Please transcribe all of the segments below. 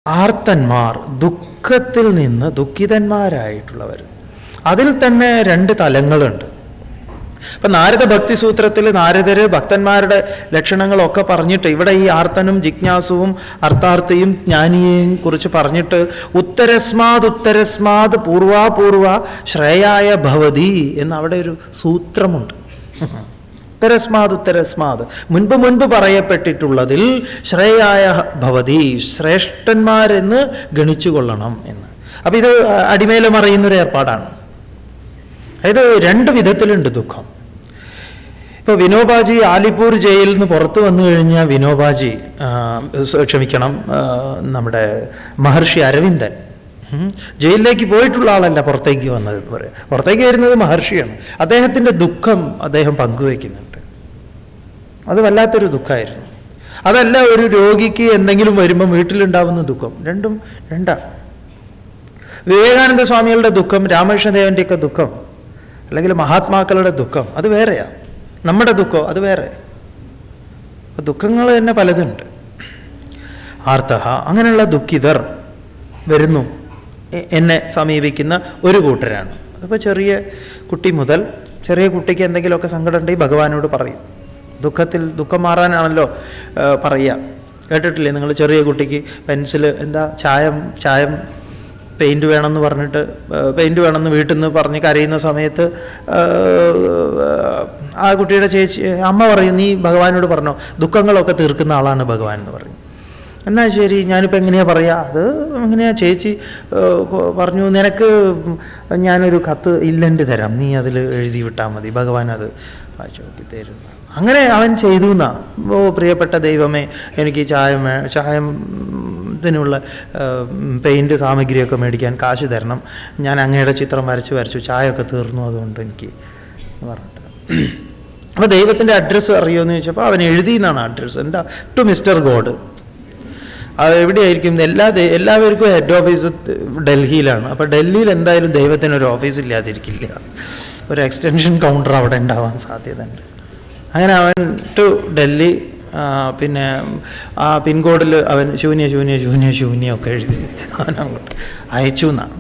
ആർത്തന്മാർ ദുഃഖത്തിൽ നിന്ന് ദുഃഖിതന്മാരായിട്ടുള്ളവർ അതിൽ തന്നെ രണ്ട് തലങ്ങളുണ്ട് ഇപ്പൊ നാരദ ഭക്തി സൂത്രത്തിൽ നാരദര് ഭക്തന്മാരുടെ ലക്ഷണങ്ങളൊക്കെ പറഞ്ഞിട്ട് ഇവിടെ ഈ ആർത്തനും ജിജ്ഞാസുവും അർത്ഥാർത്ഥിയും ജ്ഞാനിയെയും കുറിച്ച് പറഞ്ഞിട്ട് ഉത്തരസ്മാത് ഉത്തരസ്മാത് പൂർവാപൂർവ ശ്രേയായ ഭവതി എന്ന് അവിടെ ഒരു സൂത്രമുണ്ട് ഉത്തരസ്മാത് ഉത്തരസ്മാത് മുൻപ് മുൻപ് പറയപ്പെട്ടിട്ടുള്ളതിൽ ശ്രേയായ ഭവതി ശ്രേഷ്ഠന്മാരെന്ന് ഗണിച്ചു കൊള്ളണം എന്ന് അപ്പൊ ഇത് അടിമേല മറയുന്നൊരു ഏർപ്പാടാണ് അതായത് രണ്ട് വിധത്തിലുണ്ട് ദുഃഖം ഇപ്പൊ വിനോബാജി ആലിപ്പൂർ ജയിലിൽ നിന്ന് പുറത്തു വന്നു കഴിഞ്ഞാൽ വിനോബാജി ആ, സ- ക്ഷമിക്കണം ആ, നമ്മുടെ മഹർഷി അരവിന്ദൻ ഉം, ജയിലിലേക്ക് പോയിട്ടുള്ള ആളല്ല പുറത്തേക്ക് വന്നത് എന്ന് പറയാം പുറത്തേക്ക് വരുന്നത് മഹർഷിയാണ് അദ്ദേഹത്തിന്റെ ദുഃഖം അദ്ദേഹം പങ്കുവയ്ക്കുന്നുണ്ട് അത് വല്ലാത്തൊരു ദുഃഖമായിരുന്നു അതല്ല ഒരു രോഗിക്ക് എന്തെങ്കിലും വരുമ്പം വീട്ടിലുണ്ടാവുന്ന ദുഃഖം രണ്ടും രണ്ടാണ് വിവേകാനന്ദ സ്വാമികളുടെ ദുഃഖം രാമകൃഷ്ണദേവൻ്റെയൊക്കെ ദുഃഖം അല്ലെങ്കിൽ മഹാത്മാക്കളുടെ ദുഃഖം അത് വേറെയാ നമ്മുടെ ദുഃഖം അത് വേറെ അപ്പൊ ദുഃഖങ്ങൾ തന്നെ പലതുണ്ട് ആർത്തഹ അങ്ങനെയുള്ള ദുഃഖിതർ വരുന്നു എ- എന്നെ സമീപിക്കുന്ന ഒരു കൂട്ടരാണ് അതിപ്പോൾ ചെറിയ കുട്ടി മുതൽ ചെറിയ കുട്ടിക്ക് എന്തെങ്കിലുമൊക്കെ സങ്കടം ഉണ്ടെങ്കിൽ ഭഗവാനോട് പറയും ദുഃഖത്തിൽ ദുഃഖം മാറാനാണല്ലോ ആ, പറയുക കേട്ടിട്ടില്ലേ നിങ്ങൾ ചെറിയ കുട്ടിക്ക് പെൻസിൽ എന്താ ചായം ചായം പെയിൻറ് വേണമെന്ന് പറഞ്ഞിട്ട് പെയിൻറ് വേണമെന്ന് വീട്ടിൽ നിന്ന് പറഞ്ഞ് കരയുന്ന സമയത്ത് ആ, ആ കുട്ടിയുടെ ചേച്ചി അമ്മ പറയും നീ ഭഗവാനോട് പറഞ്ഞോ ദുഃഖങ്ങളൊക്കെ തീർക്കുന്ന ആളാണ് ഭഗവാൻ എന്ന് പറയും എന്നാ ശരി ഞാനിപ്പോൾ എങ്ങനെയാ പറയാ അത് എങ്ങനെയാ ചേച്ചി ഏഹ്, കൊ- പറഞ്ഞു നിനക്ക് ഞാനൊരു കത്ത് ഇല്ലൻ്റ് തരാം നീ അതിൽ എഴുതി വിട്ടാൽ മതി ഭഗവാൻ അത് വായിച്ചു നോക്കി തരുന്ന അങ്ങനെ അവൻ ചെയ്തു എന്നാ ഓ പ്രിയപ്പെട്ട ദൈവമേ എനിക്ക് ചായം വേ ചായം ത്തിനുള്ള പെയിൻറ് സാമഗ്രിയൊക്കെ മേടിക്കാൻ കാശ് തരണം ഞാൻ അങ്ങയുടെ ചിത്രം വരച്ച് വരച്ചു ചായമൊക്കെ തീർന്നു അതുകൊണ്ട് എനിക്ക് എന്ന് പറഞ്ഞിട്ട് അപ്പോൾ ദൈവത്തിൻ്റെ അഡ്രസ്സ് അറിയുമെന്ന് ചോദിച്ചപ്പോൾ അവൻ എഴുതി എന്നാണ് അഡ്രസ്സ് എന്താ ടു മിസ്റ്റർ ഗോഡ് അത് എവിടെയായിരിക്കും എല്ലാ ദേ- എല്ലാവർക്കും ഹെഡ് ഓഫീസ് ഡൽഹിയിലാണ് അപ്പോൾ ഡൽഹിയിൽ എന്തായാലും ദൈവത്തിന് ഒരു ഓഫീസ് ഇല്ലാതിരിക്കില്ല ഒരു എക്സ്റ്റൻഷൻ കൗണ്ടർ അവിടെ ഉണ്ടാവാൻ സാധ്യതയുണ്ട് അങ്ങനെ അവൻ ടു ഡൽഹി ആ, പിന്നെ ആ പിൻകോഡിൽ അവൻ ശൂന്യ ശൂന്യ ശൂന്യ ശൂന്യ ഒക്കെ എഴുതി അവൻ അങ്ങോട്ട് അയച്ചു എന്നാണ്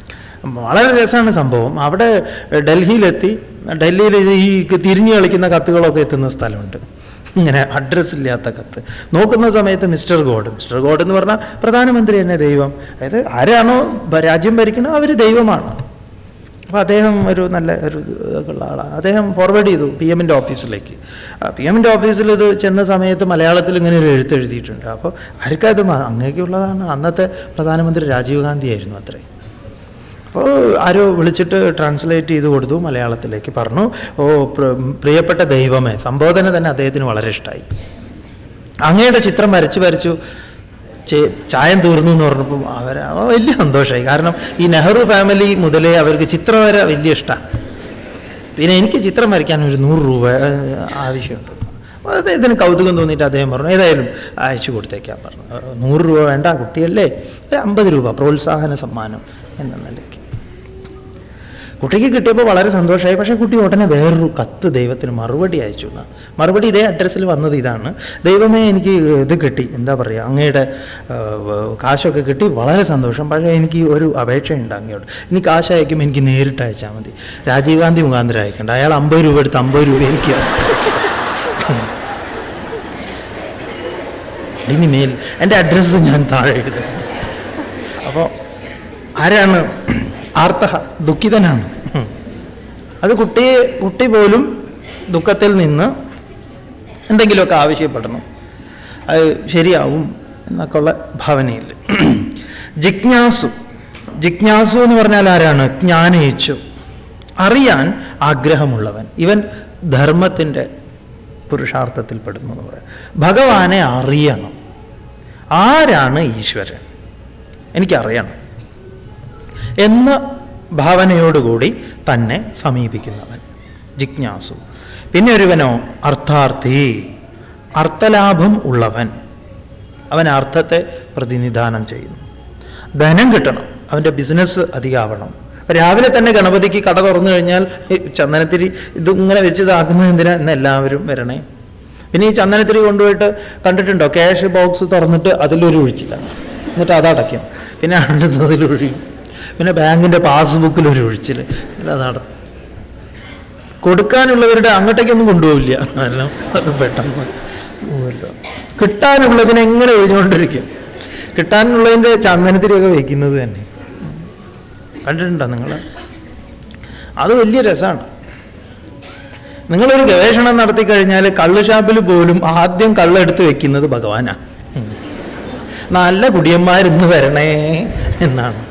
വളരെ രസമാണ് സംഭവം അവിടെ ഡൽഹിയിലെത്തി ഡൽഹിയിൽ ഈ തിരിഞ്ഞു കളിക്കുന്ന കത്തുകളൊക്കെ എത്തുന്ന സ്ഥലമുണ്ട് ഇങ്ങനെ അഡ്രസ്സ് ഇല്ലാത്ത കത്ത് നോക്കുന്ന സമയത്ത് മിസ്റ്റർ ഗോഡ് മിസ്റ്റർ ഗോഡ് എന്ന് പറഞ്ഞാൽ പ്രധാനമന്ത്രി തന്നെ ദൈവം അതായത് ആരാണോ ഭ- രാജ്യം ഭരിക്കുന്നത് അവർ ദൈവമാണ് അപ്പോൾ അദ്ദേഹം ഒരു നല്ല ഒരു ഇതൊക്കെ ഉള്ള ആളാണ് അദ്ദേഹം ഫോർവേഡ് ചെയ്തു പി എമ്മിൻ്റെ ഓഫീസിലേക്ക് പി എമ്മിൻ്റെ ഓഫീസിൽ ഇത് ചെന്ന സമയത്ത് മലയാളത്തിൽ ഇങ്ങനെ ഒരു എഴുത്ത് എഴുതിയിട്ടുണ്ട് അപ്പോൾ ആർക്കത് മ- അങ്ങേക്കുള്ളതാണ് അന്നത്തെ പ്രധാനമന്ത്രി രാജീവ് ഗാന്ധി ആയിരുന്നു അത്രേ അപ്പോൾ ആരോ വിളിച്ചിട്ട് ട്രാൻസ്ലേറ്റ് ചെയ്ത് കൊടുത്തു മലയാളത്തിലേക്ക് പറഞ്ഞു ഓ പ്ര- പ്രിയപ്പെട്ട ദൈവമേ സംബോധന തന്നെ അദ്ദേഹത്തിന് വളരെ ഇഷ്ടമായി അങ്ങയുടെ ചിത്രം വരച്ച് വരച്ചു ചേ- ചായം തീർന്നു എന്ന് പറഞ്ഞപ്പം അവർ വലിയ സന്തോഷമായി കാരണം ഈ നെഹ്റു ഫാമിലി മുതലേ അവർക്ക് ചിത്രം വര വലിയ ഇഷ്ടമാണ് പിന്നെ എനിക്ക് ചിത്രം വരയ്ക്കാൻ ഒരു നൂറ് രൂപ ഏഹ്, ആവശ്യമുണ്ട് അപ്പോൾ അദ്ദേഹത്തിന് കൗതുകം തോന്നിയിട്ട് അദ്ദേഹം പറഞ്ഞു ഏതായാലും അയച്ചു കൊടുത്തേക്കാൻ പറഞ്ഞു "ഏഹ്, നൂറ് രൂപ വേണ്ട കുട്ടിയല്ലേ ഒരു അമ്പത് രൂപ പ്രോത്സാഹന സമ്മാനം എന്ന നിലയ്ക്ക് കുട്ടിക്ക് കിട്ടിയപ്പോൾ വളരെ സന്തോഷമായി പക്ഷേ കുട്ടി ഉടനെ വേറൊരു കത്ത് ദൈവത്തിന് മറുപടി അയച്ചു എന്നാ മറുപടി ഇതേ അഡ്രസ്സിൽ വന്നത് ഇതാണ് ദൈവമേ എനിക്ക് ഇത് കിട്ടി എന്താ പറയുക അങ്ങയുടെ ആ, കാശൊക്കെ കിട്ടി വളരെ സന്തോഷം പക്ഷേ എനിക്ക് ഒരു അപേക്ഷയുണ്ട് അങ്ങയോട് ഇനി കാശ് അയക്കുമ്പോൾ എനിക്ക് നേരിട്ട് അയച്ചാൽ മതി രാജീവ് ഗാന്ധി മുഖാന്തരം അയക്കണ്ട അയാൾ അമ്പത് രൂപ എടുത്ത് അമ്പത് രൂപ എനിക്ക് ഇനിമേൽ എൻ്റെ അഡ്രസ്സ് ഞാൻ താഴെ എഴുതും അപ്പോൾ ആരാണ് ആർത്തഹ ദുഃഖിതനാണ് അത് കുട്ടിയെ കുട്ടി പോലും ദുഃഖത്തിൽ നിന്ന് എന്തെങ്കിലുമൊക്കെ ആവശ്യപ്പെടണം അത് ശരിയാവും എന്നൊക്കെയുള്ള ഭാവനയിൽ ജിജ്ഞാസു ജിജ്ഞാസു എന്ന് പറഞ്ഞാൽ ആരാണ് ജ്ഞാനയിച്ചു അറിയാൻ ആഗ്രഹമുള്ളവൻ ഇവൻ ധർമ്മത്തിൻ്റെ പുരുഷാർത്ഥത്തിൽ പെടുന്നു എന്ന് പറയാം ഭഗവാനെ അറിയണം ആരാണ് ഈശ്വരൻ എനിക്കറിയണം എന്ന ഭാവനയോടുകൂടി തന്നെ സമീപിക്കുന്നവൻ ജിജ്ഞാസു പിന്നെ ഒരുവനോ അർത്ഥാർത്ഥി അർത്ഥലാഭം ഉള്ളവൻ അവൻ അർത്ഥത്തെ പ്രതിനിധാനം ചെയ്യുന്നു ധനം കിട്ടണം അവൻ്റെ ബിസിനസ് അധികമാവണം രാവിലെ തന്നെ ഗണപതിക്ക് കട തുറന്നു കഴിഞ്ഞാൽ ഈ ചന്ദനത്തിരി ഇതിങ്ങനെ വെച്ച് ഇതാക്കുന്നത് എന്തിനാ എന്ന് എല്ലാവരും വരണേ പിന്നെ ഈ ചന്ദനത്തിരി കൊണ്ടുപോയിട്ട് കണ്ടിട്ടുണ്ടോ ക്യാഷ് ബോക്സ് തുറന്നിട്ട് അതിലൊരു ഒഴിച്ചില്ല എന്നിട്ട് അതടയ്ക്കും പിന്നെ അടുത്തതിൽ ഒഴിയും പിന്നെ ബാങ്കിൻ്റെ പാസ്ബുക്കിൽ ഒരു ഒഴിച്ചിൽ പിന്നെ അതട കൊടുക്കാനുള്ളവരുടെ അങ്ങോട്ടേക്കൊന്നും കൊണ്ടുപോവില്ല കാരണം അത് പെട്ടെന്ന് പോവല്ലോ കിട്ടാനുള്ളതിനെ എങ്ങനെ ഒഴിഞ്ഞുകൊണ്ടിരിക്കും കിട്ടാനുള്ളതിൻ്റെ ചന്ദനത്തിരിയൊക്കെ വയ്ക്കുന്നത് തന്നെ കണ്ടിട്ടുണ്ടോ നിങ്ങൾ അത് വലിയ രസമാണ് നിങ്ങളൊരു ഗവേഷണം നടത്തി കഴിഞ്ഞാൽ കള്ള് ഷാപ്പിൽ പോലും ആദ്യം കള്ളെടുത്ത് വെക്കുന്നത് ഭഗവാനാ ഉം. നല്ല കുടിയന്മാരിന്ന് വരണേ എന്നാണ്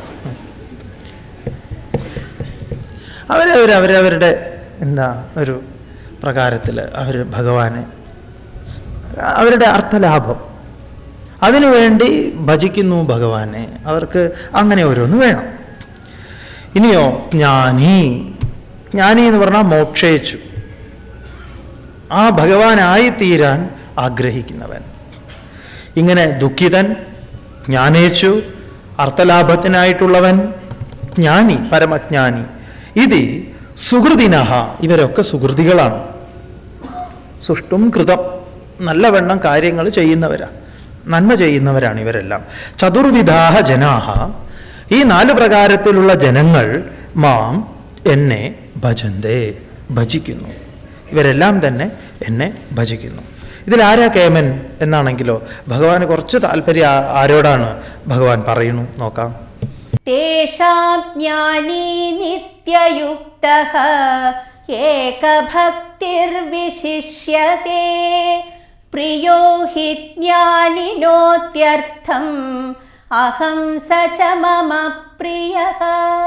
അവരവർ അവരവരുടെ എന്താ ഒരു പ്രകാരത്തിൽ അവർ ഭഗവാനെ അവരുടെ അർത്ഥലാഭം അതിനുവേണ്ടി ഭജിക്കുന്നു ഭഗവാനെ അവർക്ക് അങ്ങനെ ഓരോന്ന് വേണം ഇനിയോ ജ്ഞാനി ജ്ഞാനി എന്ന് പറഞ്ഞാൽ മോക്ഷയിച്ചു ആ ഭഗവാനായി തീരാൻ ആഗ്രഹിക്കുന്നവൻ ഇങ്ങനെ ദുഃഖിതൻ ജ്ഞാനേച്ചു അർത്ഥലാഭത്തിനായിട്ടുള്ളവൻ ജ്ഞാനി പരമജ്ഞാനി ഇത് സുഹൃതിനഹ ഇവരൊക്കെ സുഹൃതികളാണ് സുഷ്ടും കൃതം നല്ലവണ്ണം കാര്യങ്ങൾ ചെയ്യുന്നവരാ നന്മ ചെയ്യുന്നവരാണ് ഇവരെല്ലാം ചതുർവിധാഹ ജനാഹ ഈ നാല് പ്രകാരത്തിലുള്ള ജനങ്ങൾ മാം എന്നെ ഭജന്തേ ഭജിക്കുന്നു ഇവരെല്ലാം തന്നെ എന്നെ ഭജിക്കുന്നു ഇതിൽ ആരാ കേമൻ എന്നാണെങ്കിലോ ഭഗവാന് കുറച്ച് താല്പര്യം ആ- ആരോടാണ് ഭഗവാൻ പറയുന്നു നോക്കാം तेषां ज्ञानी नित्ययुक्तः एकभक्तिर्विशिष्यते प्रियो हि ज्ञानिनोत्यर्थम् अहं स च मम प्रियः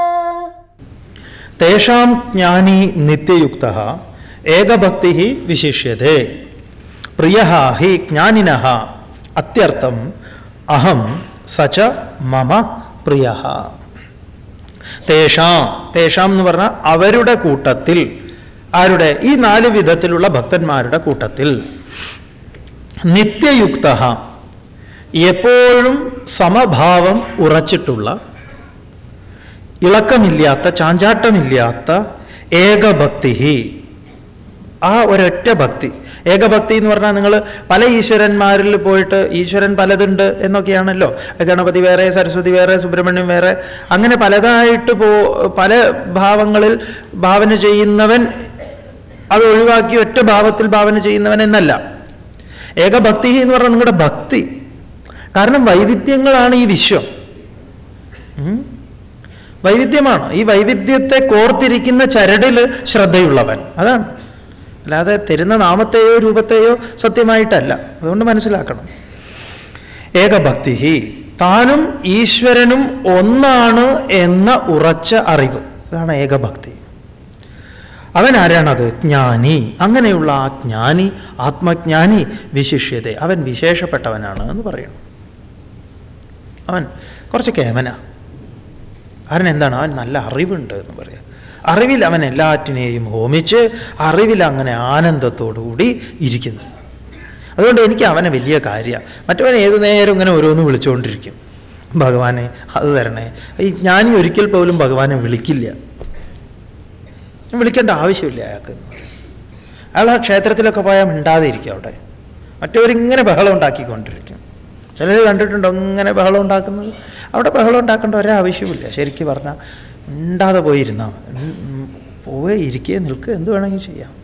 തേഷാം ജ്ഞാനി നിത്യയുക്ത ഏകഭക്തി വിശിഷ്യത്തെ പ്രിയ ഹി ജ്ഞാനിന അത്യർത്ഥം അഹം സച്ച മമ പ്രിയ തേഷാം തേഷാം എന്ന് പറഞ്ഞാൽ അവരുടെ കൂട്ടത്തിൽ ആരുടെ ഈ നാല് വിധത്തിലുള്ള ഭക്തന്മാരുടെ കൂട്ടത്തിൽ നിത്യയുക്ത എപ്പോഴും സമഭാവം ഉറച്ചിട്ടുള്ള ഇളക്കമില്ലാത്ത ചാഞ്ചാട്ടമില്ലാത്ത ഏകഭക്തി ആ ഒരൊറ്റ ഭക്തി ഏകഭക്തി എന്ന് പറഞ്ഞാൽ നിങ്ങൾ പല ഈശ്വരന്മാരിൽ പോയിട്ട് ഈശ്വരൻ പലതുണ്ട് എന്നൊക്കെയാണല്ലോ ഗണപതി വേറെ സരസ്വതി വേറെ സുബ്രഹ്മണ്യം വേറെ അങ്ങനെ പലതായിട്ട് പോ പല ഭാവങ്ങളിൽ ഭാവന ചെയ്യുന്നവൻ അത് ഒഴിവാക്കി ഒറ്റ ഭാവത്തിൽ ഭാവന ചെയ്യുന്നവൻ എന്നല്ല ഏകഭക്തി എന്ന് പറഞ്ഞാൽ നിങ്ങളുടെ ഭക്തി കാരണം വൈവിധ്യങ്ങളാണ് ഈ വിശ്വം ഉം. വൈവിധ്യമാണ് ഈ വൈവിധ്യത്തെ കോർത്തിരിക്കുന്ന ചരടിൽ ശ്രദ്ധയുള്ളവൻ അതാണ് അല്ലാതെ തരുന്ന നാമത്തെയോ രൂപത്തെയോ സത്യമായിട്ടല്ല അതുകൊണ്ട് മനസ്സിലാക്കണം ഏകഭക്തി താനും ഈശ്വരനും ഒന്നാണ് എന്ന ഉറച്ച അറിവ് അതാണ് ഏകഭക്തി അവൻ ആരാണത് ജ്ഞാനി അങ്ങനെയുള്ള ആ ജ്ഞാനി ആത്മജ്ഞാനി വിശിഷ്യത അവൻ വിശേഷപ്പെട്ടവനാണ് എന്ന് പറയുന്നു അവൻ കുറച്ച് കേമനാ കാരണം എന്താണ് അവൻ നല്ല അറിവുണ്ട് എന്ന് പറയാം അറിവിൽ അവൻ എല്ലാറ്റിനെയും ഹോമിച്ച് അറിവിൽ അങ്ങനെ ആനന്ദത്തോടുകൂടി ഇരിക്കുന്നു അതുകൊണ്ട് എനിക്ക് അവനെ വലിയ കാര്യമാണ് മറ്റവൻ ഏതു നേരം ഇങ്ങനെ ഓരോന്ന് വിളിച്ചുകൊണ്ടിരിക്കും ഭഗവാനെ അത് തരണേ ഈ ഞാൻ ഒരിക്കൽ പോലും ഭഗവാനെ വിളിക്കില്ല വിളിക്കേണ്ട ആവശ്യമില്ല അയാൾക്ക് എന്ന് പറയും. അയാൾ ആ ക്ഷേത്രത്തിലൊക്കെ പോയാൽ മിണ്ടാതെ ഇരിക്കും അവിടെ മറ്റവരിങ്ങനെ ബഹളം ഉണ്ടാക്കിക്കൊണ്ടിരിക്കും ചിലർ കണ്ടിട്ടുണ്ടോ ഇങ്ങനെ ബഹളം ഉണ്ടാക്കുന്നത് അവിടെ ബഹളം ഉണ്ടാക്കേണ്ട ഒരാവശ്യമില്ല ശരിക്കും പറഞ്ഞാൽ മിണ്ടാതെ പോയിരുന്നാൽ പോവേ ഇരിക്കുക നിൽക്കുക എന്ത് വേണമെങ്കിലും ചെയ്യാം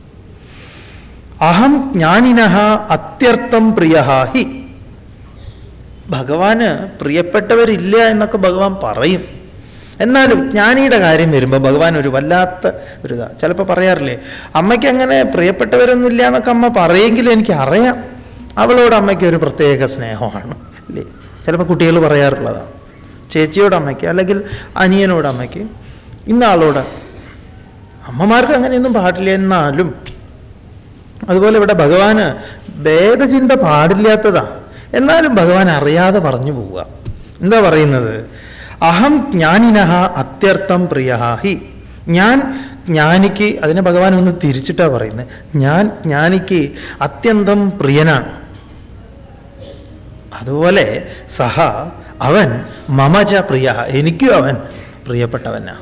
അഹം ജ്ഞാനിനഹ അത്യർത്ഥം പ്രിയ ഹി ഭഗവാന് പ്രിയപ്പെട്ടവരില്ല എന്നൊക്കെ ഭഗവാൻ പറയും എന്നാലും ജ്ഞാനിയുടെ കാര്യം വരുമ്പോൾ ഭഗവാൻ ഒരു വല്ലാത്ത ഒരു ഇതാ ചിലപ്പോൾ പറയാറില്ലേ അമ്മയ്ക്ക് അങ്ങനെ പ്രിയപ്പെട്ടവരൊന്നുമില്ല എന്നൊക്കെ അമ്മ പറയെങ്കിലും എനിക്ക് അറിയാം അവളോട് അമ്മയ്ക്ക് ഒരു പ്രത്യേക സ്നേഹമാണ് അല്ലേ ചിലപ്പോൾ കുട്ടികൾ പറയാറുള്ളതാണ് ചേച്ചിയോട് അമ്മയ്ക്ക് അല്ലെങ്കിൽ അനിയനോട് അമ്മയ്ക്ക് ഇന്ന ആളോട് അമ്മമാർക്ക് അങ്ങനെയൊന്നും പാടില്ല എന്നാലും അതുപോലെ ഇവിടെ ഭഗവാന് ഭേദചിന്ത പാടില്ലാത്തതാ എന്നാലും ഭഗവാൻ അറിയാതെ പറഞ്ഞു പോവുക എന്താ പറയുന്നത് അഹം ജ്ഞാനിനഹ അത്യർത്ഥം പ്രിയ ഹി ഞാൻ ജ്ഞാനിക്ക് അതിനെ ഭഗവാൻ ഒന്ന് തിരിച്ചിട്ടാ പറയുന്നത് ഞാൻ ജ്ഞാനിക്ക് അത്യന്തം പ്രിയനാണ് അതുപോലെ സഹ അവൻ മമച പ്രിയ എനിക്കും അവൻ പ്രിയപ്പെട്ടവനാ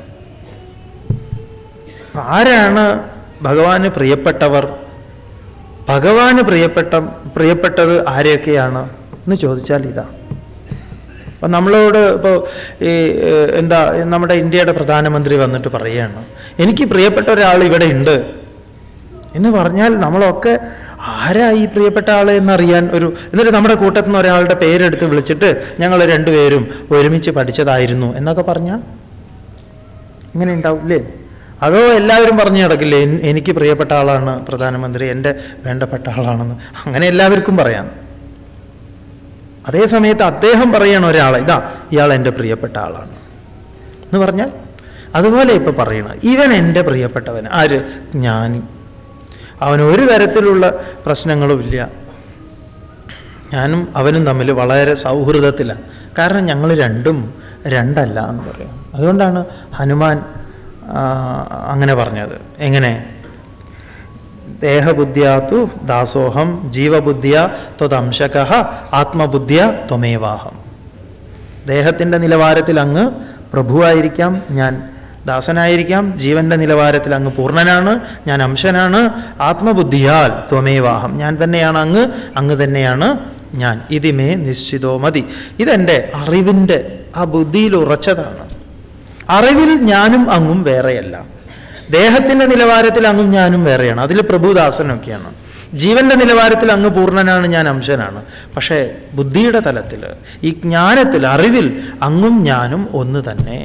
ആരാണ് ഭഗവാന് പ്രിയപ്പെട്ടവർ ഭഗവാന് പ്രിയപ്പെട്ട പ്രിയപ്പെട്ടത് ആരെയൊക്കെയാണ് എന്ന് ചോദിച്ചാൽ ഇതാ അപ്പം നമ്മളോട് ഇപ്പോൾ ഈ ഏഹ്, എന്താ നമ്മുടെ ഇന്ത്യയുടെ പ്രധാനമന്ത്രി വന്നിട്ട് പറയുകയാണ് എനിക്ക് പ്രിയപ്പെട്ട ഒരാൾ ഇവിടെ ഉണ്ട് എന്ന് പറഞ്ഞാൽ നമ്മളൊക്കെ ആരാ ഈ പ്രിയപ്പെട്ട ആൾ എന്നറിയാൻ ഒരു എന്നിട്ട് നമ്മുടെ കൂട്ടത്തിൽ നിന്ന് ഒരാളുടെ പേരെടുത്ത് വിളിച്ചിട്ട് ഞങ്ങൾ രണ്ടുപേരും ഒരുമിച്ച് പഠിച്ചതായിരുന്നു എന്നൊക്കെ പറഞ്ഞാൽ ഇങ്ങനെ ഉണ്ടാവില്ലേ അതോ എല്ലാവരും പറഞ്ഞു കിടക്കില്ലേ "എൻ- എനിക്ക് പ്രിയപ്പെട്ട ആളാണ് പ്രധാനമന്ത്രി എൻ്റെ വേണ്ടപ്പെട്ട ആളാണെന്ന് അങ്ങനെ എല്ലാവർക്കും പറയാം അതേ സമയത്ത് അദ്ദേഹം പറയണ ഒരാളെ ഇതാ ഇയാൾ എൻ്റെ പ്രിയപ്പെട്ട ആളാണ് എന്ന് പറഞ്ഞാൽ അതുപോലെ ഇപ്പൊ പറയണ ഇവൻ എൻ്റെ പ്രിയപ്പെട്ടവൻ ആര് ഞാൻ അവന് ഒരു തരത്തിലുള്ള പ്രശ്നങ്ങളും ഇല്ല ഞാനും അവനും തമ്മിൽ വളരെ സൗഹൃദത്തിലാണ് കാരണം ഞങ്ങൾ രണ്ടും രണ്ടല്ല എന്ന് പറയാം അതുകൊണ്ടാണ് ഹനുമാൻ ആ, അങ്ങനെ പറഞ്ഞത് എങ്ങനെ ദേഹബുദ്ധ്യാത്തു ദാസോഹം ജീവബുദ്ധിയ ത്വതംശക ആത്മബുദ്ധിയ ത്വമേവാഹം ദേഹത്തിൻ്റെ നിലവാരത്തിൽ അങ്ങ് പ്രഭുവായിരിക്കാം ഞാൻ ദാസനായിരിക്കാം ജീവന്റെ നിലവാരത്തിൽ അങ്ങ് പൂർണ്ണനാണ് ഞാൻ അംശനാണ് ആത്മബുദ്ധിയാൽ ത്വമേവാഹം ഞാൻ തന്നെയാണ് അങ്ങ് അങ്ങ് തന്നെയാണ് ഞാൻ ഇതിമേ നിശ്ചിതോ മതി ഇതെൻ്റെ അറിവിൻ്റെ ആ ബുദ്ധിയിൽ ഉറച്ചതാണ് അറിവിൽ ഞാനും അങ്ങും വേറെയല്ല ദേഹത്തിൻ്റെ നിലവാരത്തിൽ അങ്ങും ഞാനും വേറെയാണ് അതിൽ പ്രഭുദാസനൊക്കെയാണ് ജീവന്റെ നിലവാരത്തിൽ അങ്ങ് പൂർണ്ണനാണ് ഞാൻ അംശനാണ് പക്ഷേ ബുദ്ധിയുടെ തലത്തിൽ ഈ ജ്ഞാനത്തിൽ അറിവിൽ അങ്ങും ഞാനും ഒന്ന് തന്നെ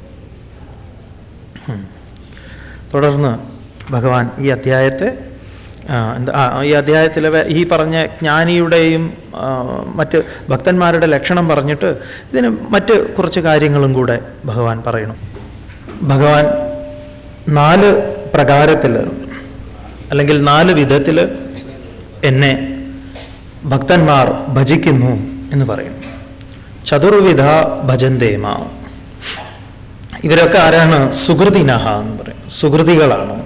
ഹും. തുടർന്ന് ഭഗവാൻ ഈ അധ്യായത്തെ ആ, എന്താ ആ, ഈ അധ്യായത്തിലെ വേ- ഈ പറഞ്ഞ ജ്ഞാനിയുടെയും ആ, മറ്റ് ഭക്തന്മാരുടെ ലക്ഷണം പറഞ്ഞിട്ട് ഇതിന് മറ്റ് കുറച്ച് കാര്യങ്ങളും കൂടെ ഭഗവാൻ പറയണം ഭഗവാൻ നാല് പ്രകാരത്തിൽ അല്ലെങ്കിൽ നാല് വിധത്തിൽ എന്നെ ഭക്തന്മാർ ഭജിക്കുന്നു എന്ന് പറയും ചതുർവിധ ഭജന്തേമ ഇവരൊക്കെ ആരാണ് സുഹൃതിനഹ എന്ന് പറയും സുഹൃതികളാണ്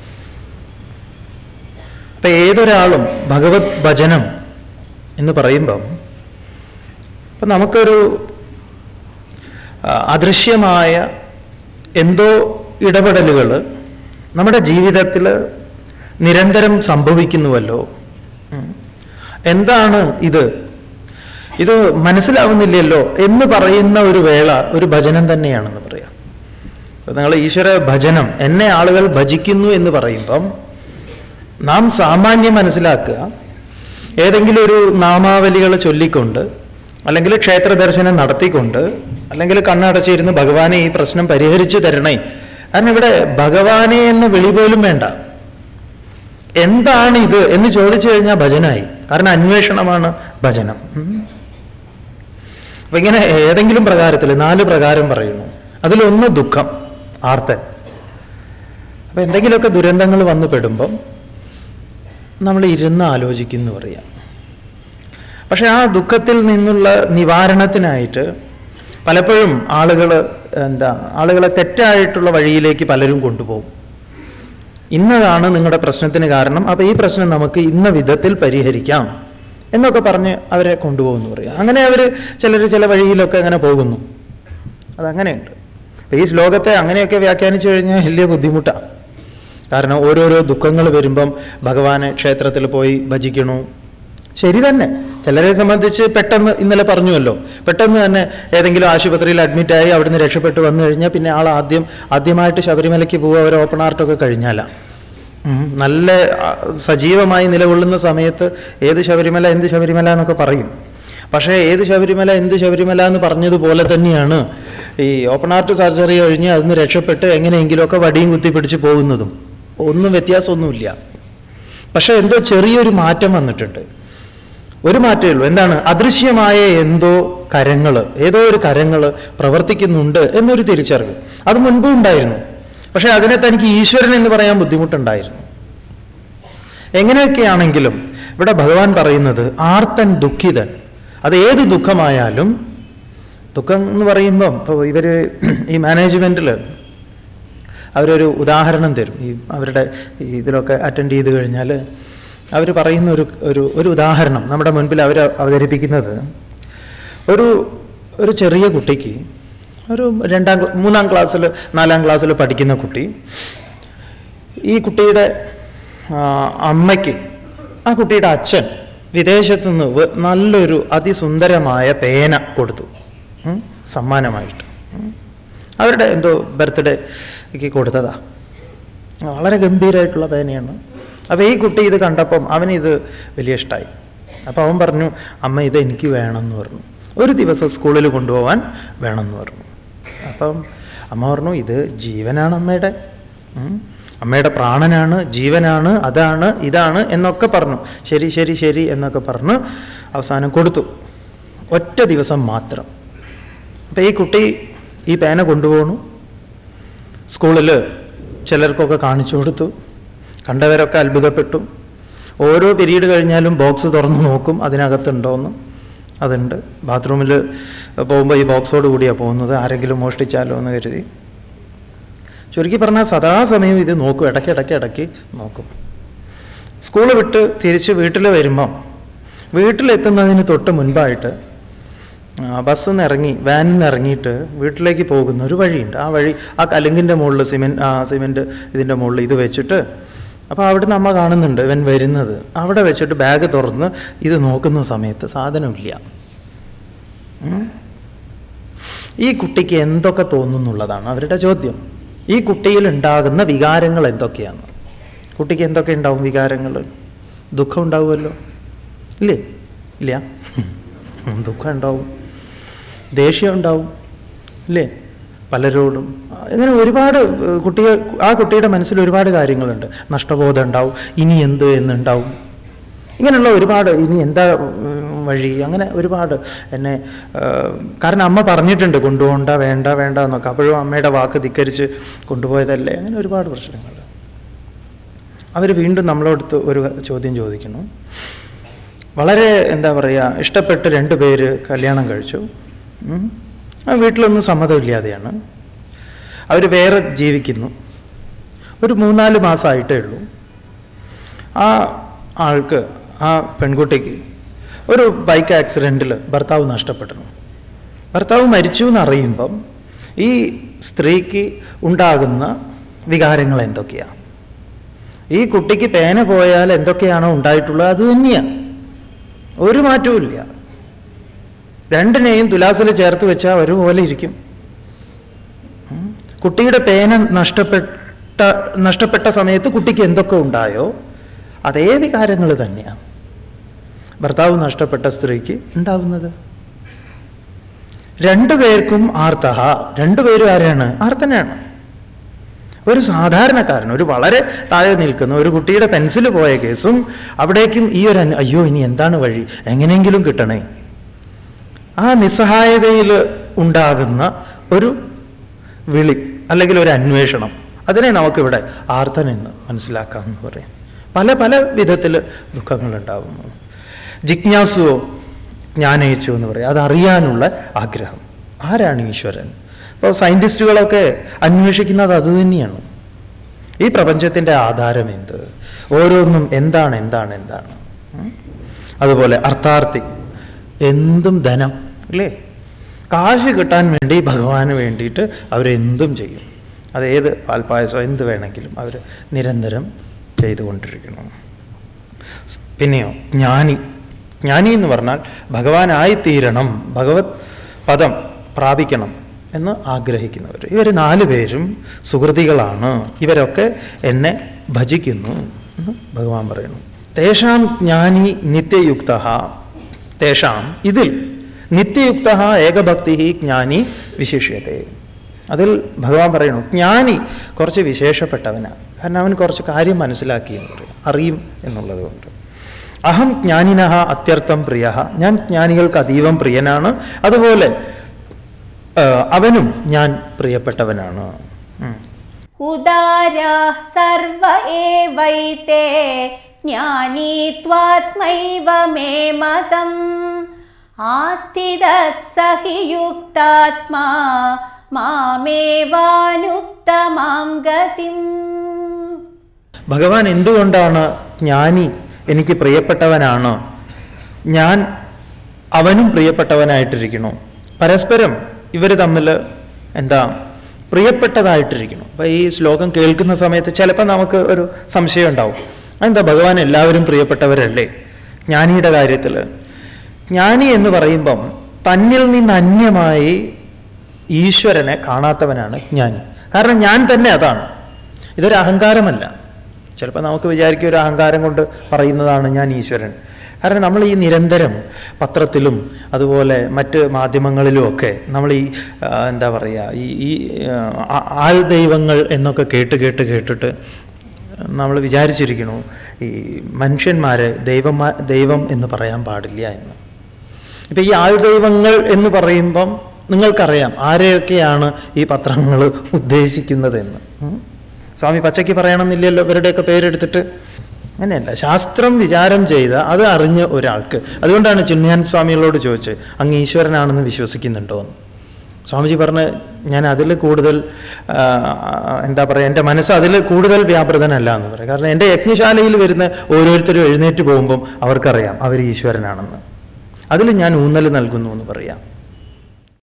ഇപ്പൊ ഏതൊരാളും ഭഗവത് ഭജനം എന്ന് പറയുമ്പം ഇപ്പൊ നമുക്കൊരു ആ, അദൃശ്യമായ എന്തോ ഇടപെടലുകൾ നമ്മുടെ ജീവിതത്തിൽ നിരന്തരം സംഭവിക്കുന്നുവല്ലോ ഉം. എന്താണ് ഇത് ഇത് മനസ്സിലാവുന്നില്ലല്ലോ എന്ന് പറയുന്ന ഒരു വേള ഒരു ഭജനം തന്നെയാണെന്ന് പറയാം അപ്പൊ നിങ്ങൾ ഈശ്വര ഭജനം എന്നെ ആളുകൾ ഭജിക്കുന്നു എന്ന് പറയുമ്പം നാം സാമാന്യം മനസ്സിലാക്കുക ഏതെങ്കിലും ഒരു നാമാവലികൾ ചൊല്ലിക്കൊണ്ട് അല്ലെങ്കിൽ ക്ഷേത്ര ദർശനം നടത്തിക്കൊണ്ട് അല്ലെങ്കിൽ കണ്ണടച്ചിരുന്ന് ഭഗവാനെ ഈ പ്രശ്നം പരിഹരിച്ചു തരണേ കാരണം ഇവിടെ ഭഗവാനെ എന്ന വിളി പോലും വേണ്ട എന്താണ് ഇത് എന്ന് ചോദിച്ചു കഴിഞ്ഞാൽ ഭജനായി കാരണം അന്വേഷണമാണ് ഭജനം ഉം. അപ്പൊ ഇങ്ങനെ ഏതെങ്കിലും പ്രകാരത്തിൽ നാല് പ്രകാരം പറയുന്നു അതിലൊന്ന് ദുഃഖം ആർത്തൻ അപ്പൊ എന്തെങ്കിലുമൊക്കെ ദുരന്തങ്ങൾ വന്നു പെടുമ്പം നമ്മൾ ഇരുന്ന് ആലോചിക്കുന്നു പറയാം പക്ഷെ ആ ദുഃഖത്തിൽ നിന്നുള്ള നിവാരണത്തിനായിട്ട് പലപ്പോഴും ആളുകൾ എന്താ ആളുകളെ തെറ്റായിട്ടുള്ള വഴിയിലേക്ക് പലരും കൊണ്ടുപോകും ഇന്നതാണ് നിങ്ങളുടെ പ്രശ്നത്തിന് കാരണം അപ്പോൾ ഈ പ്രശ്നം നമുക്ക് ഇന്ന വിധത്തിൽ പരിഹരിക്കാം എന്നൊക്കെ പറഞ്ഞ് അവരെ കൊണ്ടുപോകുന്നു പറയാം അങ്ങനെ അവർ ചിലർ ചില വഴിയിലൊക്കെ അങ്ങനെ പോകുന്നു അതങ്ങനെയുണ്ട് അപ്പോൾ ഈ ശ്ലോകത്തെ അങ്ങനെയൊക്കെ വ്യാഖ്യാനിച്ചു കഴിഞ്ഞാൽ വലിയ ബുദ്ധിമുട്ടാണ് കാരണം ഓരോരോ ദുഃഖങ്ങൾ വരുമ്പം ഭഗവാനെ ക്ഷേത്രത്തിൽ പോയി ഭജിക്കണു ശരി തന്നെ ചിലരെ സംബന്ധിച്ച് പെട്ടെന്ന് ഇന്നലെ പറഞ്ഞുവല്ലോ പെട്ടെന്ന് തന്നെ ഏതെങ്കിലും ആശുപത്രിയിൽ അഡ്മിറ്റായി അവിടുന്ന് രക്ഷപ്പെട്ട് വന്നു കഴിഞ്ഞാൽ പിന്നെ ആൾ ആദ്യം ആദ്യമായിട്ട് ശബരിമലയ്ക്ക് പോവുക അവർ ഓപ്പൺ ആർട്ടൊക്കെ കഴിഞ്ഞാലാ ഉം, നല്ല ആ, സജീവമായി നിലകൊള്ളുന്ന സമയത്ത് ഏത് ശബരിമല എന്ത് ശബരിമല എന്നൊക്കെ പറയും പക്ഷേ ഏത് ശബരിമല എന്ത് ശബരിമല എന്ന് പറഞ്ഞതുപോലെ തന്നെയാണ് ഈ ഓപ്പൺ ആർട്ട് സർജറി കഴിഞ്ഞ് അതിന് രക്ഷപ്പെട്ട് എങ്ങനെയെങ്കിലുമൊക്കെ വടിയും കുത്തി പിടിച്ച് പോകുന്നതും ഒന്നും വ്യത്യാസമൊന്നുമില്ല പക്ഷേ എന്തോ ചെറിയൊരു മാറ്റം വന്നിട്ടുണ്ട് ഒരു മാറ്റമേ ഉള്ളൂ എന്താണ് അദൃശ്യമായ എന്തോ കരങ്ങൾ ഏതോ ഒരു കരങ്ങൾ പ്രവർത്തിക്കുന്നുണ്ട് എന്നൊരു തിരിച്ചറിവ് അത് മുൻപും ഉണ്ടായിരുന്നു പക്ഷെ അതിനെ തനിക്ക് ഈശ്വരൻ എന്ന് പറയാൻ ബുദ്ധിമുട്ടുണ്ടായിരുന്നു എങ്ങനെയൊക്കെയാണെങ്കിലും ഇവിടെ ഭഗവാൻ പറയുന്നത് ആർത്തൻ ദുഃഖിതൻ അത് ഏത് ദുഃഖമായാലും ദുഃഖം എന്ന് പറയുമ്പം ഇപ്പോൾ ഇവർ ഈ മാനേജ്മെൻറ്റിൽ അവരൊരു ഉദാഹരണം തരും ഈ അവരുടെ ഈ ഇതിലൊക്കെ അറ്റൻഡ് ചെയ്ത് കഴിഞ്ഞാൽ അവർ പറയുന്ന ഒരു ഒരു ഒരു ഉദാഹരണം നമ്മുടെ മുൻപിൽ അവർ അവതരിപ്പിക്കുന്നത് ഒരു ഒരു ചെറിയ കുട്ടിക്ക് ഒരു രണ്ടാം ക്ലാ- മൂന്നാം ക്ലാസ്സിൽ നാലാം ക്ലാസ്സിൽ പഠിക്കുന്ന കുട്ടി ഈ കുട്ടിയുടെ ആ, അമ്മയ്ക്ക് ആ കുട്ടിയുടെ അച്ഛൻ വിദേശത്തു നിന്ന് വ- നല്ലൊരു അതിസുന്ദരമായ പേന കൊടുത്തു ഉം, സമ്മാനമായിട്ട് ഉം. അവരുടെ എന്തോ ബർത്ത്ഡേക്ക് കൊടുത്തതാ വളരെ ഗംഭീരമായിട്ടുള്ള പേനയാണ് അപ്പോൾ ഈ കുട്ടി ഇത് കണ്ടപ്പം അവനിത് വലിയ ഇഷ്ടമായി അപ്പോൾ അവൻ പറഞ്ഞു അമ്മ ഇത് എനിക്ക് വേണമെന്ന് പറഞ്ഞു ഒരു ദിവസം സ്കൂളിൽ കൊണ്ടുപോകാൻ വേണമെന്ന് പറഞ്ഞു അപ്പം അമ്മ പറഞ്ഞു ഇത് ജീവനാണ് അമ്മയുടെ ഉം. അമ്മയുടെ പ്രാണനാണ് ജീവനാണ് അതാണ് ഇതാണ് എന്നൊക്കെ പറഞ്ഞു ശരി ശരി ശരി എന്നൊക്കെ പറഞ്ഞ് അവസാനം കൊടുത്തു ഒറ്റ ദിവസം മാത്രം അപ്പം ഈ കുട്ടി ഈ പേന കൊണ്ടുപോകണു സ്കൂളിൽ ചിലർക്കൊക്കെ കാണിച്ചു കൊടുത്തു കണ്ടവരൊക്കെ അത്ഭുതപ്പെട്ടു ഓരോ പിരീഡ് കഴിഞ്ഞാലും ബോക്സ് തുറന്ന് നോക്കും അതിനകത്തുണ്ടോയെന്ന് അതുണ്ട് ബാത്റൂമിൽ പോകുമ്പോൾ ഈ ബോക്സോട് കൂടിയാണ് പോകുന്നത് ആരെങ്കിലും മോഷ്ടിച്ചാലോ എന്ന് കരുതി ചുരുക്കി പറഞ്ഞാൽ സദാസമയം ഇത് നോക്കും ഇടയ്ക്ക് ഇടയ്ക്ക് ഇടയ്ക്ക് നോക്കും സ്കൂൾ വിട്ട് തിരിച്ച് വീട്ടിൽ വരുമ്പം വീട്ടിലെത്തുന്നതിന് തൊട്ട് മുൻപായിട്ട് ആ, ബസ്സിൽ നിന്ന് ഇറങ്ങി വാനിൽ നിന്ന് ഇറങ്ങിയിട്ട് വീട്ടിലേക്ക് പോകുന്ന ഒരു വഴിയുണ്ട് ആ വഴി ആ കലുങ്കിൻ്റെ മുകളിൽ സിമെൻറ്റ് ആ സിമെൻറ്റ് ഇതിൻ്റെ മുകളിൽ ഇത് വെച്ചിട്ട് അപ്പോൾ അവിടുന്ന് അമ്മ കാണുന്നുണ്ട് ഇവൻ വരുന്നത് അവിടെ വെച്ചിട്ട് ബാഗ് തുറന്ന് ഇത് നോക്കുന്ന സമയത്ത് സാധനമില്ല ഉം. ഈ കുട്ടിക്ക് എന്തൊക്കെ തോന്നുന്നുള്ളതാണ് അവരുടെ ചോദ്യം ഈ കുട്ടിയിൽ ഉണ്ടാകുന്ന വികാരങ്ങൾ എന്തൊക്കെയാണ് കുട്ടിക്ക് എന്തൊക്കെ ഉണ്ടാവും വികാരങ്ങൾ ദുഃഖം ഉണ്ടാവുമല്ലോ ഇല്ലേ ഇല്ല ഉം, ദുഃഖം ഉണ്ടാവും ദേഷ്യം ഉണ്ടാവും ഇല്ലേ പലരോടും അങ്ങനെ ഒരുപാട് ഏഹ്, കുട്ടിയെ ആ കുട്ടിയുടെ മനസ്സിൽ ഒരുപാട് കാര്യങ്ങളുണ്ട് നഷ്ടബോധം ഉണ്ടാവും ഇനി എന്ത് എന്നുണ്ടാവും ഇങ്ങനെയുള്ള ഒരുപാട് ഇനി എന്താ ഉം, വഴി അങ്ങനെ ഒരുപാട് എന്നെ ഏഹ്, കാരണം അമ്മ പറഞ്ഞിട്ടുണ്ട് കൊണ്ടുപോകണ്ട വേണ്ട വേണ്ട എന്നൊക്കെ അപ്പോഴും അമ്മയുടെ വാക്ക് ധിക്കരിച്ച് കൊണ്ടുപോയതല്ലേ അങ്ങനെ ഒരുപാട് പ്രശ്നങ്ങൾ അവർ വീണ്ടും നമ്മളോടത്ത് ഒരു ചോദ്യം ചോദിക്കുന്നു വളരെ എന്താ പറയുക ഇഷ്ടപ്പെട്ട് രണ്ട് പേര് കല്യാണം കഴിച്ചു ഉം. ആ വീട്ടിലൊന്നും സമ്മതമില്ലാതെയാണ് അവർ വേറെ ജീവിക്കുന്നു ഒരു മൂന്നാല് മാസമായിട്ടേ ഉള്ളൂ ആ ആൾക്ക് ആ പെൺകുട്ടിക്ക് ഒരു ബൈക്ക് ആക്സിഡൻറ്റിൽ ഭർത്താവ് നഷ്ടപ്പെടുന്നു ഭർത്താവ് മരിച്ചു എന്നറിയുമ്പം ഈ സ്ത്രീക്ക് ഉണ്ടാകുന്ന വികാരങ്ങൾ എന്തൊക്കെയാണ് ഈ കുട്ടിക്ക് പേന പോയാൽ എന്തൊക്കെയാണോ ഉണ്ടായിട്ടുള്ളത് അത് തന്നെയാണ് ഒരു മാറ്റവും ഇല്ല രണ്ടിനെയും തുലാസിൽ ചേർത്ത് വെച്ചാൽ ഒരുപോലെ ഇരിക്കും ഉം. കുട്ടിയുടെ പേന നഷ്ടപ്പെട്ട നഷ്ടപ്പെട്ട സമയത്ത് കുട്ടിക്ക് എന്തൊക്കെ ഉണ്ടായോ അതേ വികാരങ്ങൾ തന്നെയാണ് ഭർത്താവ് നഷ്ടപ്പെട്ട സ്ത്രീക്ക് ഉണ്ടാവുന്നത് രണ്ടുപേർക്കും ആർത്തഹ രണ്ടുപേരും ആരാണ് ആർത്തനാണ് ഒരു സാധാരണക്കാരൻ ഒരു വളരെ താഴെ നിൽക്കുന്ന ഒരു കുട്ടിയുടെ പെൻസിൽ പോയ കേസും അവിടേക്കും ഈ ഒരു അന്- അയ്യോ ഇനി എന്താണ് വഴി എങ്ങനെയെങ്കിലും കിട്ടണേ ആ നിസ്സഹായതയിൽ ഉണ്ടാകുന്ന ഒരു വിളി അല്ലെങ്കിൽ ഒരു അന്വേഷണം അതിനെ നമുക്കിവിടെ ആർത്തൻ എന്ന് മനസ്സിലാക്കാം എന്ന് പറയാം പല പല വിധത്തിൽ ദുഃഖങ്ങളുണ്ടാകുന്നു ജിജ്ഞാസുവോ ജ്ഞാനയിച്ചു എന്ന് പറയും അതറിയാനുള്ള ആഗ്രഹം ആരാണ് ഈശ്വരൻ അപ്പോൾ സയൻറ്റിസ്റ്റുകളൊക്കെ അന്വേഷിക്കുന്നത് അത് തന്നെയാണ് ഈ പ്രപഞ്ചത്തിൻ്റെ ആധാരം എന്ത് ഓരോന്നും എന്താണ് എന്താണ് എന്താണ് ഉം? അതുപോലെ അർത്ഥാർത്ഥി എന്തും ധനം അല്ലേ കാശ് കിട്ടാൻ വേണ്ടി ഭഗവാന് വേണ്ടിയിട്ട് അവരെന്തും ചെയ്യും അതേത് പാൽപ്പായസം എന്ത് വേണമെങ്കിലും അവർ നിരന്തരം ചെയ്തുകൊണ്ടിരിക്കണം സ് പിന്നെയോ ജ്ഞാനി ജ്ഞാനി എന്ന് പറഞ്ഞാൽ ഭഗവാനായിത്തീരണം ഭഗവത് പദം പ്രാപിക്കണം എന്ന് ആഗ്രഹിക്കുന്നവർ ഇവർ നാല് പേരും സുഹൃതികളാണ് ഇവരൊക്കെ എന്നെ ഭജിക്കുന്നു എന്ന് ഭഗവാൻ പറയുന്നു തേഷാം ജ്ഞാനി നിത്യയുക്ത തേഷാം ഇതിൽ നിത്യയുക്ത ഏകഭക്തി ജ്ഞാനി വിശേഷ്യത്തെ അതിൽ ഭഗവാൻ പറയുന്നു ജ്ഞാനി കുറച്ച് വിശേഷപ്പെട്ടവനാണ് കാരണം അവൻ കുറച്ച് കാര്യം മനസ്സിലാക്കി എന്ന് പറയും അറിയും എന്നുള്ളത് കൊണ്ട് അഹം ജ്ഞാനിന അത്യർത്ഥം പ്രിയ ഞാൻ ജ്ഞാനികൾക്ക് അതീവം പ്രിയനാണ് അതുപോലെ ആ, അവനും ഞാൻ പ്രിയപ്പെട്ടവനാണ് ഉം. उदाराः सर्व एवैते ज्ञानी त्वात्मैव मे मतम् आस्थितः स हि युक्तात्मा मामेवानुत्तमां गतिम् ഭഗവാൻ എന്തുകൊണ്ടാണ് ജ്ഞാനി എനിക്ക് പ്രിയപ്പെട്ടവനാണ് ഞാൻ അവനും പ്രിയപ്പെട്ടവനായിട്ടിരിക്കണു പരസ്പരം ഇവർ തമ്മിൽ എന്താ പ്രിയപ്പെട്ടതായിട്ടിരിക്കണം അപ്പം ഈ ശ്ലോകം കേൾക്കുന്ന സമയത്ത് ചിലപ്പോൾ നമുക്ക് ഒരു സംശയം ഉണ്ടാവും എന്താ ഭഗവാൻ എല്ലാവരും പ്രിയപ്പെട്ടവരല്ലേ ജ്ഞാനിയുടെ കാര്യത്തിൽ ജ്ഞാനി എന്ന് പറയുമ്പം തന്നിൽ നിന്ന് അന്യമായി ഈശ്വരനെ കാണാത്തവനാണ് ജ്ഞാനി കാരണം ഞാൻ തന്നെ അതാണ് ഇതൊരു അഹങ്കാരമല്ല ചിലപ്പോൾ നമുക്ക് വിചാരിക്കും ഒരു അഹങ്കാരം കൊണ്ട് പറയുന്നതാണ് ഞാൻ ഈശ്വരൻ കാരണം നമ്മൾ ഈ നിരന്തരം പത്രത്തിലും അതുപോലെ മറ്റ് മാധ്യമങ്ങളിലും ഒക്കെ നമ്മൾ ഈ ആ, എന്താ പറയുക ഈ ഈ ആ, ആൾ ദൈവങ്ങൾ എന്നൊക്കെ കേട്ട് കേട്ട് കേട്ടിട്ട് നമ്മൾ വിചാരിച്ചിരിക്കണു ഈ മനുഷ്യന്മാരെ ദൈവമാ ദൈവം എന്ന് പറയാൻ പാടില്ല എന്ന് ഇപ്പം ഈ ആൾ ദൈവങ്ങൾ എന്ന് പറയുമ്പം നിങ്ങൾക്കറിയാം ആരെയൊക്കെയാണ് ഈ പത്രങ്ങൾ ഉദ്ദേശിക്കുന്നതെന്ന് ഉം. സ്വാമി പച്ചയ്ക്ക് പറയണമെന്നില്ലല്ലോ ഇവരുടെയൊക്കെ പേരെടുത്തിട്ട് അങ്ങനെയല്ല ശാസ്ത്രം വിചാരം ചെയ്ത അത് അറിഞ്ഞ ഒരാൾക്ക് അതുകൊണ്ടാണ് ചിന്യാൻ സ്വാമികളോട് ചോദിച്ചത് അങ്ങ് ഈശ്വരനാണെന്ന് വിശ്വസിക്കുന്നുണ്ടോ എന്ന് സ്വാമിജി പറഞ്ഞ് ഞാൻ അതിൽ കൂടുതൽ ആ, എന്താ പറയുക എൻ്റെ മനസ്സ് അതിൽ കൂടുതൽ വ്യാപൃതനല്ല എന്ന് പറയും കാരണം എൻ്റെ യജ്ഞശാലയിൽ വരുന്ന ഓരോരുത്തരും എഴുന്നേറ്റ് പോകുമ്പം അവർക്കറിയാം അവർ ഈശ്വരനാണെന്ന് അതിൽ ഞാൻ ഊന്നൽ നൽകുന്നു എന്ന് പറയാം